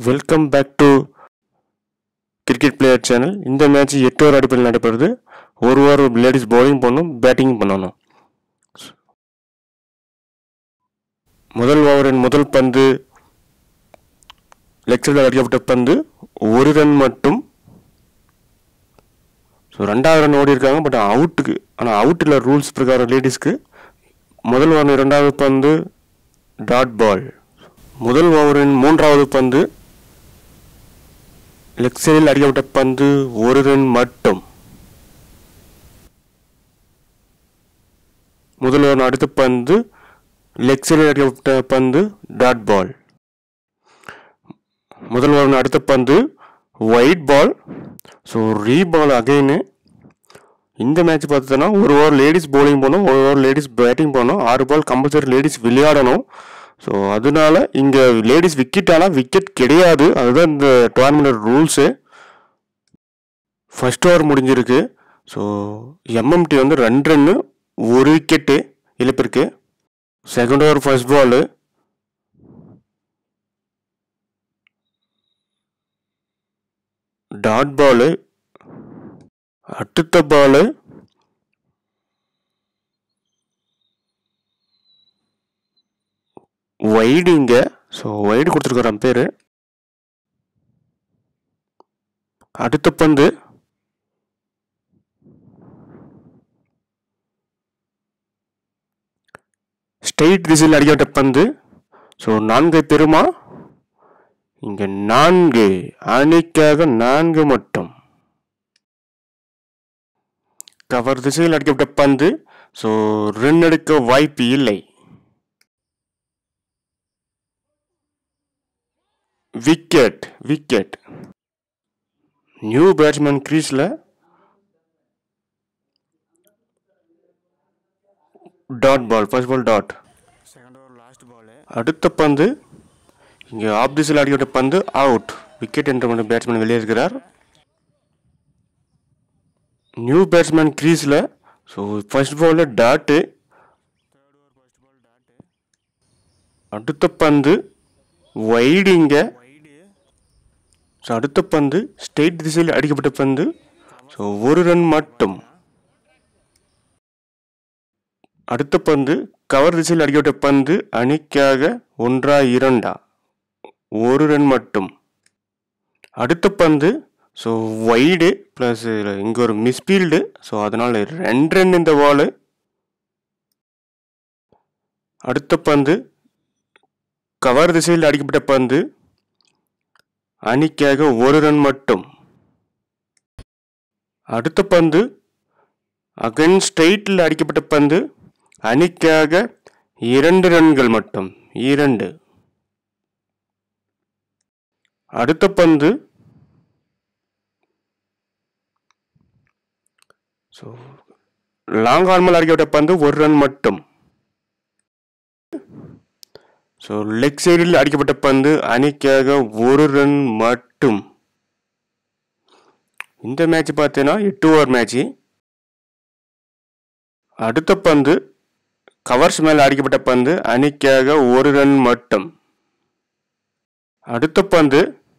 welcome back to cricket player channel இந்த match எட்டு over அடிப்படையில் நடைபெறுது ஒரு ஓவர் லேடிஸ் bowling பண்ணணும் பேட்டிங் பண்ணணும் முதல் ஓவரின் முதல் பந்து லெக்சரில் அடிக்கப்பட்ட பந்து ஒரு ரன் மட்டும் ஸோ ரெண்டாவது ரன் ஓடி இருக்காங்க பட் அவுட்டுக்கு ஆனால் அவுட்டில் ரூல்ஸ் பிரகாரம் லேடிஸ்க்கு முதல் ஓவர் இரண்டாவது பந்து டாட் பால் முதல் ஓவரின் மூன்றாவது பந்து லெக் சைடில் அடிக்கப்பட்ட பந்து ஒரு ரன் மட்டும் முதல் ஓவர் அடுத்த பந்து லெக் சைடில் அடிக்கப்பட்ட பந்து டாட் பால் முதல் ஓவர் அடுத்த பந்து wide ball so re ball again இந்த மேட்ச் பார்த்தோன்னா ஒரு ஓவர் லேடிஸ் bowling பண்ணணும் ஒரு ஓவர் லேடிஸ் பேட்டிங் பண்ணணும் ஆறு பால் கம்பல்சரி லேடிஸ் விளையாடணும் ஸோ அதனால இங்கே லேடிஸ் விக்கெட் ஆனால் விக்கெட் கிடையாது அதுதான் இந்த டோர்னமெண்ட் ரூல்ஸு ஃபர்ஸ்ட் ஓவர் முடிஞ்சிருக்கு ஸோ எம்எம்டி வந்து ரெண்டு ரன்னு ஒரு விக்கெட்டு இழப்பிருக்கு second over first ball dot ball அடுத்த பாலு வைடு இங்க ஸோ வைடு கொடுத்துருக்காரு அம்பேரு அடுத்த பந்து ஸ்ட்ரெயிட் திசையில் அடிக்கப்பட்ட பந்து ஸோ நான்கு பெருமா இங்க நான்கு அணிக்காக நான்கு மட்டும் கவர் திசையில் அடிக்கப்பட்ட பந்து ஸோ ரன் எடுக்க வாய்ப்பு இல்லை விக்கெட் விக்கெட் நியூ பேட்ஸ்மேன் கிரீஸில் dot ball first ball dot second over last ball அடுத்த பந்து இங்கே ஆப் திசையில் அடிக்கப்பட்ட பந்து அவுட் விக்கெட் என்ற பேட்ஸ்மேன் வெளியே இருக்கிறார் நியூ பேட்ஸ்மேன் கிரீஸில் ஸோ ஃபர்ஸ்ட் பாலில் dot third over first ball dot அடுத்த பந்து வைடு இங்கே வைடு ஸோ அடுத்த பந்து ஸ்ட்ரெயிட் திசையில் அடிக்கப்பட்ட பந்து ஸோ ஒரு ரன் மட்டும் அடுத்த பந்து கவர் திசையில் அடிக்கப்பட்ட பந்து அணிக்காக ஒன்றா இரண்டா ஒரு ரன் மட்டும் அடுத்த பந்து ஸோ வைடு ப்ளஸ் இங்கே ஒரு மிஸ்பீல்டு ஸோ அதனால் ரெண்டு ரன் இந்த பால் அடுத்த பந்து கவர் திசையில் அடிக்கப்பட்ட பந்து அணிக்காக ஒரு ரன் மட்டும் அடுத்த பந்து அகன் ஸ்ட்ரெயிட்டில் அடிக்கப்பட்ட பந்து அணிக்காக இரண்டு ரன்கள் மட்டும் இரண்டு அடுத்த பந்து ஸோ லாங் ஆர்மல் அடிக்கப்பட்ட பந்து ஒரு ரன் மட்டும் ஸோ லெக் சைடில் அடிக்கப்பட்ட பந்து அணிக்காக ஒரு ரன் மட்டும் இந்த மேட்ச் பார்த்தீங்கன்னா எட்டு ஓவர் மேட்ச்சு அடுத்த பந்து கவர்ஸ் மேல் அடிக்கப்பட்ட பந்து அணிக்காக ஒரு ரன் மட்டும் அடுத்த பந்து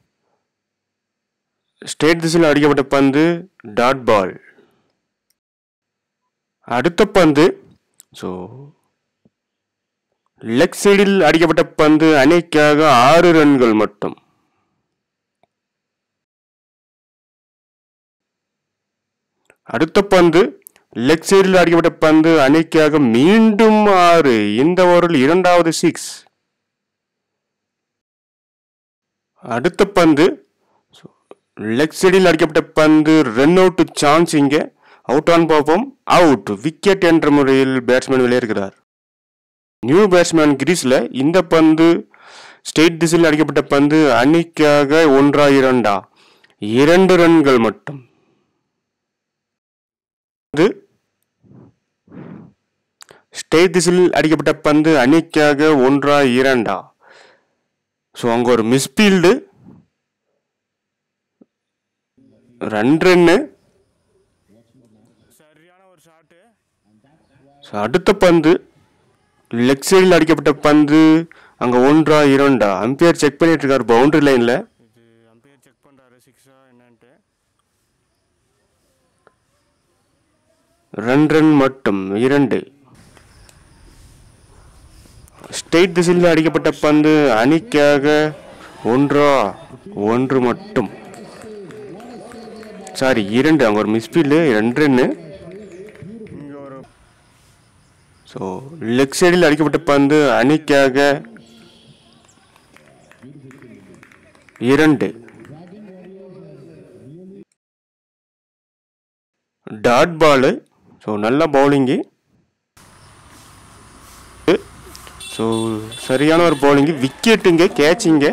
ஸ்டேட் திசையில் அடிக்கப்பட்ட பந்து டாட் பால் அடுத்த பந்து ஸோ லெக் சைடில் அடிக்கப்பட்ட பந்து அணிக்காக ஆறு ரன்கள் மட்டும் அடுத்த பந்து லெக் சைடில் அடிக்கப்பட்ட பந்து அணிக்காக மீண்டும் ஆறு இந்த ஓவரில் இரண்டாவது சிக்ஸ் அடுத்த பந்து லெக் சைடில் அடிக்கப்பட்ட பந்து ரன் அவுட் சான்ஸ் இங்கே அவுட் ஆன் பார்ப்போம் அவுட் விக்கெட் என்ற முறையில் பேட்ஸ்மேன் வெளியேறுகிறார் நியூ பேட்ஸ்மேன் கிரீஸில் இந்த பந்து ஸ்டேட் திசையில் அடிக்கப்பட்ட பந்து அணிக்காக ஒன்றா இரண்டா இரண்டு ரன்கள் மட்டும் இது ஸ்டேட் திசையில் அடிக்கப்பட்ட பந்து அணிக்காக ஒன்றா இரண்டா ஸோ அங்கே ஒரு மிஸ்பீல்டு ரெண்டு ரன்னு சரியான ஒரு ஷாட்டு ஸோ அடுத்த பந்து லெக் சைடில் அடிக்கப்பட்ட பந்து அங்கே ஒன்றா இரண்டா அம்பையர் செக் பண்ணிட்டு இருக்காரு பவுண்டரி லைனில் ரெண்டு ரன் மட்டும் இரண்டு ஸ்டேட் திசையில் அடிக்கப்பட்ட பந்து அணிக்காக ஒன்றா ஒன்று மட்டும் சாரி இரண்டு அங்கே ஒரு மிஸ்பீல்டு ரெண்டு ரன்னு இங்கே ஒரு ஸோ லெக் சைடில் அடிக்கப்பட்ட பந்து அணிக்காக இரண்டு டாட் பாலு ஸோ நல்ல பவுலிங்கு ஸோ சரியான ஒரு பவுலிங்கு விக்கெட்டுங்க கேட்சிங்க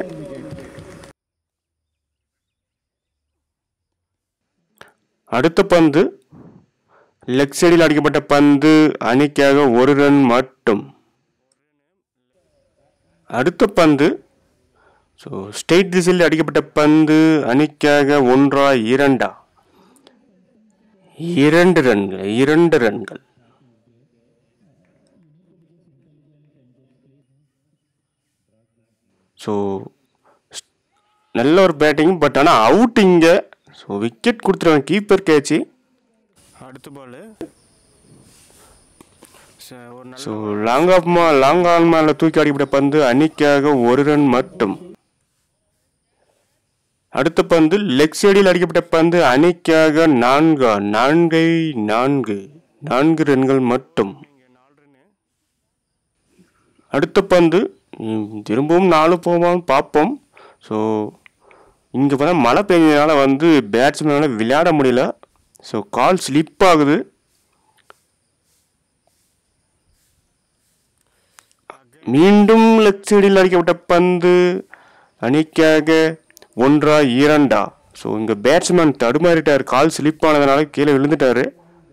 அடுத்த பந்து லெக் சைடில் அடிக்கப்பட்ட பந்து அணிக்காக ஒரு ரன் மட்டும் அடுத்த பந்து ஸோ ஸ்டேட் திசையில் அடிக்கப்பட்ட பந்து அணிக்காக ஒன்றா இரண்டா இரண்டு ரன்கள் இரண்டு ரன்கள் ஸோ நல்ல ஒரு பேட்டிங் பட் ஆனால் அவுட்டிங்க ஸோ விக்கெட் கொடுத்துருவாங்க கீப்பர் கேட்சி அடுத்த பால் ஒரு நல்ல ஸோ லாங் ஆஃப் மா லாங் ஆன் மேலே தூக்கி அடிக்கப்பட்ட பந்து அணிக்காக ஒரு ரன் மட்டும் அடுத்த பந்து லெக் சைடில் அடிக்கப்பட்ட பந்து அணிக்காக நான்கா நான்கை நான்கு நான்கு ரன்கள் மட்டும் இங்கே நாலு ரன்னு அடுத்த பந்து ம், திரும்பவும் நாலு போவான்னு பார்ப்போம் ஸோ இங்கே பார்த்தா மழை பெஞ்சதுனால வந்து பேட்ஸ்மேனால் விளையாட முடியல ஸோ கால் ஸ்லிப் ஆகுது மீண்டும் லெக் சைடில் அடிக்கப்பட்ட பந்து அணிக்காக ஒன்றா இரண்டா ஸோ இங்கே பேட்ஸ்மேன் தடுமாறிட்டார் கால் ஸ்லிப் ஆனதுனால கீழே விழுந்துட்டாரு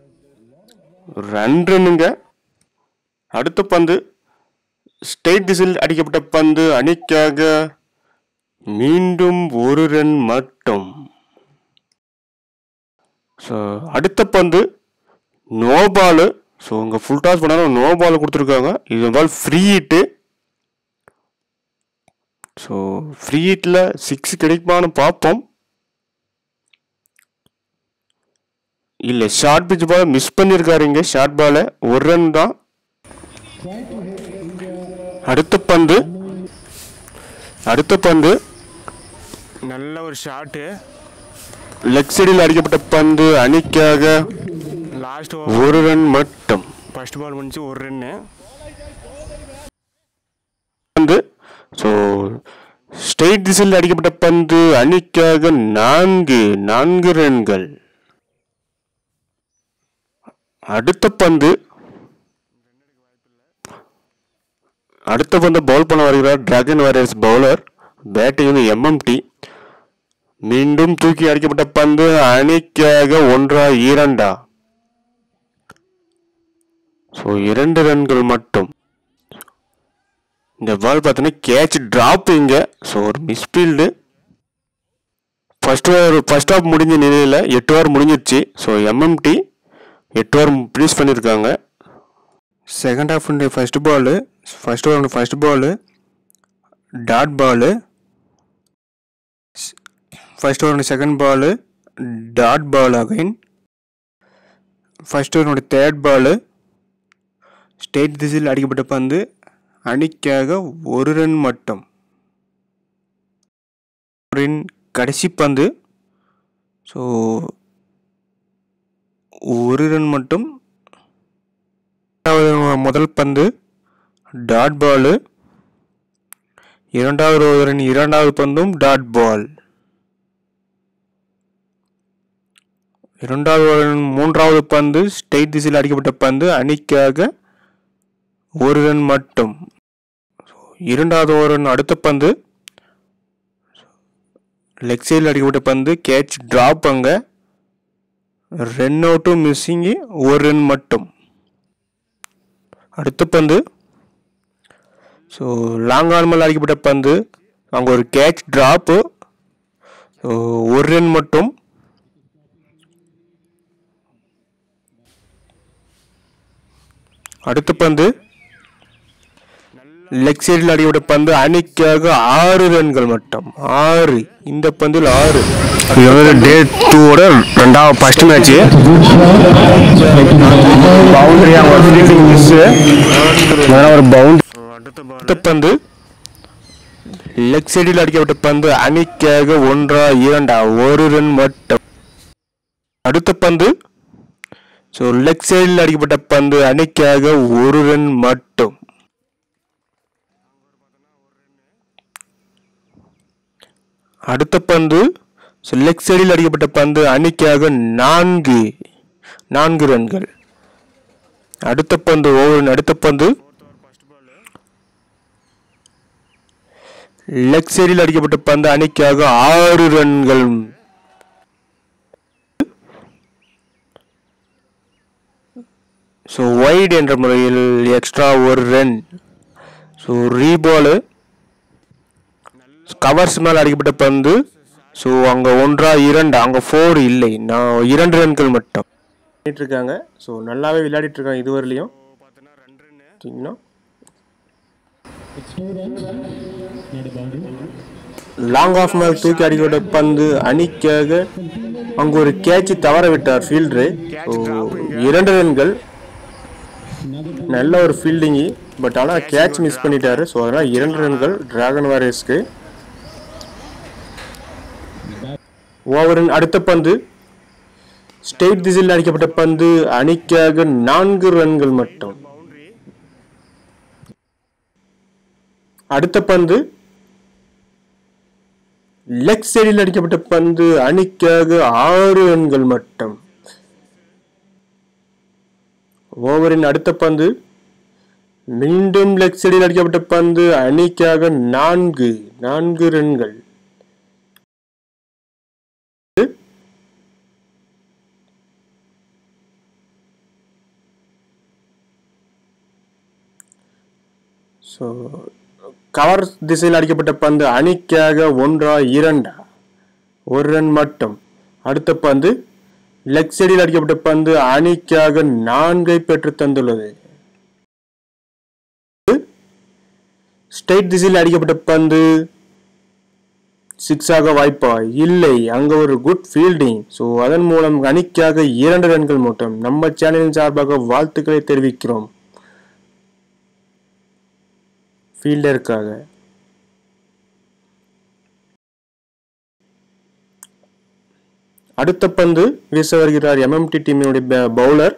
ரன் ரன்னுங்க அடுத்த பந்து ஸ்டேட் திசையில் அடிக்கப்பட்ட பந்து அணிக்காக மீண்டும் ஒரு ரன் மட்டும் ஸோ அடுத்த பந்து நோ பாலு ஸோ இங்கே ஃபுல் டாஸ் பண்ணாலும் நோ பால் கொடுத்துருக்காங்க இது ball free hit so free ஹிட்டில் சிக்ஸ் கிடைக்குமான்னு பார்ப்போம் இல்லை ஷார்ட் பிச் பால் மிஸ் பண்ணியிருக்காரு இங்கே ஷார்ட் பாலை ஒரு ரன் தான் அடுத்த பந்து அடுத்த பந்து நல்ல ஒரு ஷாட்டு லெக் சைடில் அடிக்கப்பட்ட பந்து அணிக்காக லாஸ்ட் ஒரு ரன் மட்டும் ஃபர்ஸ்ட் பால் முடிஞ்சு ஒரு ரன்னு பந்து ஸோ ஸ்டேட் திசையில் அடிக்கப்பட்ட பந்து அணிக்காக நான்கு நான்கு ரன்கள் அடுத்த பந்து அடுத்த பந்து பவுல் பண்ண வருகிறார் டிராகன் வாரியர்ஸ் பவுலர் பேட்டிங் வந்து எம்எம்டி மீண்டும் தூக்கி அடிக்கப்பட்ட பந்து அணிக்காக ஒன்றா இரண்டா ஸோ இரண்டு ரன்கள் மட்டும் இந்த பால் பார்த்தீங்கன்னா கேட்ச் ட்ராப் இங்க ஸோ ஒரு misfield first over first half முடிஞ்ச நிலையில் எட்டு ஓவர் முடிஞ்சிருச்சு ஸோ எம்எம்டி எட்டு ஓவர் ஃபினிஷ் பண்ணியிருக்காங்க second half first ball first over first ball dot ball first over second ball dot ball again first ஓவரோட third ball straight திசையில் அடிக்கப்பட்ட பந்து அணிக்காக ஒரு ரன் மட்டும் ஓவரின் கடைசி பந்து ஸோ ஒரு ரன் மட்டும் இரண்டாவது முதல் பந்து டாட் பாலு இரண்டாவது ஓவரின் இரண்டாவது பந்தும் டாட் பால் இரண்டாவது ஓவரின் மூன்றாவது பந்து ஸ்டேட் திசையில் அடிக்கப்பட்ட பந்து அணிக்காக ஒரு ரன் மட்டும் இரண்டாவது ஓவரின் அடுத்த பந்து லெக் சைடில் அடிக்கப்பட்ட பந்து கேட்ச் ட்ராப் அங்க ரன் அவுட்டும் மிஸ்ஸிங்கு ஒரு ரன் மட்டும் அடுத்த பந்து ஸோ லாங் ஆர்மல் அடிக்கப்பட்ட பந்து அங்கே ஒரு கேட்ச் ட்ராப்பு ஸோ ஒரு ரன் மட்டும் அடுத்த பந்து லெக் சைடில் அடிக்கப்பட்ட பந்து அணிக்காக ஆறு ரன்கள் மட்டும் ஆறு இந்த பந்தில் ஆறு இது வந்து டே டூவோட ரெண்டாவது ஃபர்ஸ்ட் மேட்ச்சு பவுண்டரி அவங்க ஒரு ஃபீல்டிங் மிஸ்ஸு ஒரு பவுண்டரி அடுத்த பந்து லெக் சைடில் அடிக்கப்பட்ட பந்து அணிக்காக ஒன்றா இரண்டா ஒரு ரன் மட்டும் அடுத்த பந்து ஸோ லெக் சைடில் அடிக்கப்பட்ட பந்து அணிக்காக ஒரு ரன் மட்டும் அடுத்த பந்து ஸோ லெக் சைடில் அடிக்கப்பட்ட பந்து அணிக்காக நான்கு நான்கு ரன்கள் அடுத்த பந்து ஓவரின் அடுத்த பந்து லெக் சைடில் அடிக்கப்பட்ட பந்து அணிக்காக ஆறு ரன்கள் ஸோ வைட் என்ற முறையில் எக்ஸ்ட்ரா ஒரு ரன் ஸோ ரீபாலு கவர்ஸ் மேல் அடிக்கப்பட்ட பந்து ஸோ அங்கே ஒன்றா இரண்டு அங்கே ஃபோர் இல்லை நான் இரண்டு ரன்கள் மட்டும் விளையாடிட்டு இருக்காங்க ஸோ நல்லாவே விளையாடிட்டு இருக்காங்க இதுவரையிலையும் சரிங்களா லாங் ஆஃப் மேல் தூக்கி அடிக்கப்பட்ட பந்து அணிக்காக அங்கு ஒரு கேட்ச் தவற விட்டார் ஃபீல்டரு ஸோ இரண்டு ரன்கள் நல்ல ஒரு ஃபீல்டிங்கு பட் ஆனால் கேட்ச் மிஸ் பண்ணிட்டாரு ஸோ அதனால் இரண்டு ரன்கள் டிராகன் வாரியர்ஸ்க்கு ஓவரின் அடுத்த பந்து ஸ்டேட் திசையில் அடிக்கப்பட்ட பந்து அணிக்காக நான்கு ரன்கள் மட்டும் அடுத்த பந்து லெக் சைடில் அடிக்கப்பட்ட பந்து அணிக்காக ஆறு ரன்கள் மட்டும் ஓவரின் அடுத்த பந்து மீண்டும் லெக் சைடில் அடிக்கப்பட்ட பந்து அணிக்காக நான்கு நான்கு ரன்கள் ஸோ கவர் திசையில் அடிக்கப்பட்ட பந்து அணிக்காக ஒன்றா இரண்டா ஒரு ரன் மட்டும் அடுத்த பந்து லெக் சைடில் அடிக்கப்பட்ட பந்து அணிக்காக நான்கை பெற்று தந்துள்ளது ஸ்ட்ரைட் திசையில் அடிக்கப்பட்ட பந்து சிக்ஸாக வாய்ப்பா இல்லை அங்க ஒரு குட் ஃபீல்டிங் ஸோ அதன் மூலம் அணிக்காக இரண்டு ரன்கள் மட்டும் நம்ம சேனலின் சார்பாக வாழ்த்துக்களை தெரிவிக்கிறோம் ஃபீல்டருக்காக அடுத்த பந்து வீச வருகிறார் எம்எம்டி டீமினுடைய பவுலர்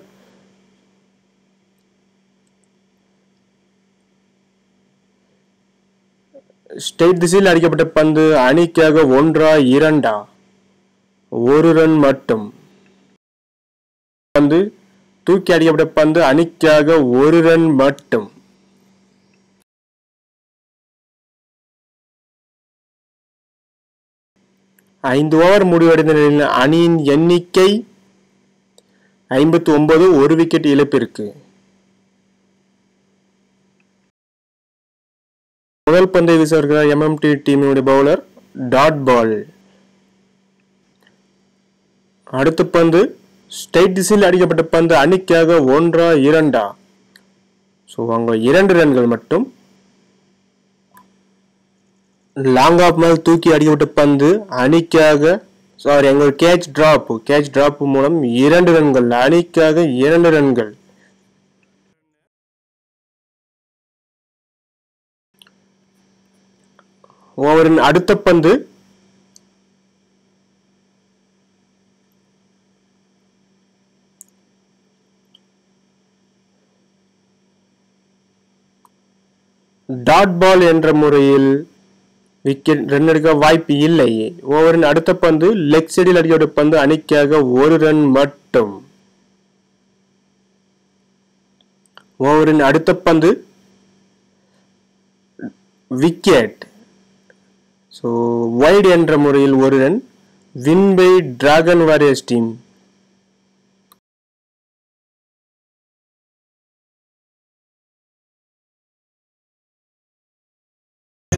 ஸ்டேட் திசையில் அடிக்கப்பட்ட பந்து அணிக்காக ஒன்றா இரண்டா ஒரு ரன் மட்டும் பந்து தூக்கி அடிக்கப்பட்ட பந்து அணிக்காக ஒரு ரன் மட்டும் ஐந்து ஓவர் முடிவடைந்த நிலையில் அணியின் எண்ணிக்கை ஐம்பத்தி ஒன்பது ஒரு விக்கெட் இழப்பிற்கு முதல் பந்தை வீச வருகிறார் எம்எம்டி டீமினுடைய பவுலர் டாட் பால் அடுத்த பந்து ஸ்ட்ரைட் திசையில் அடிக்கப்பட்ட பந்து அணிக்காக ஒன்றா இரண்டா ஸோ அங்க இரண்டு ரன்கள் மட்டும் லாங் ஆஃப் மேல் தூக்கி அடிக்கப்பட்ட பந்து அணிக்காக சாரி அங்க ஒரு கேட்ச் டிராப் கேட்ச் டிராப் மூலம் இரண்டு ரன்கள் அணிக்காக இரண்டு ரன்கள் ஓவரின் அடுத்த பந்து டாட் பால் என்ற முறையில் விக்கெட் ரன் எடுக்க வாய்ப்பு இல்லை ஓவரின் அடுத்த பந்து லெக் சைடில் அடிக்கப்பட்ட பந்து அணிக்காக ஒரு ரன் மட்டும் ஓவரின் அடுத்த பந்து விக்கெட் ஸோ வைட் என்ற முறையில் ஒரு run win by Dragon Warriors team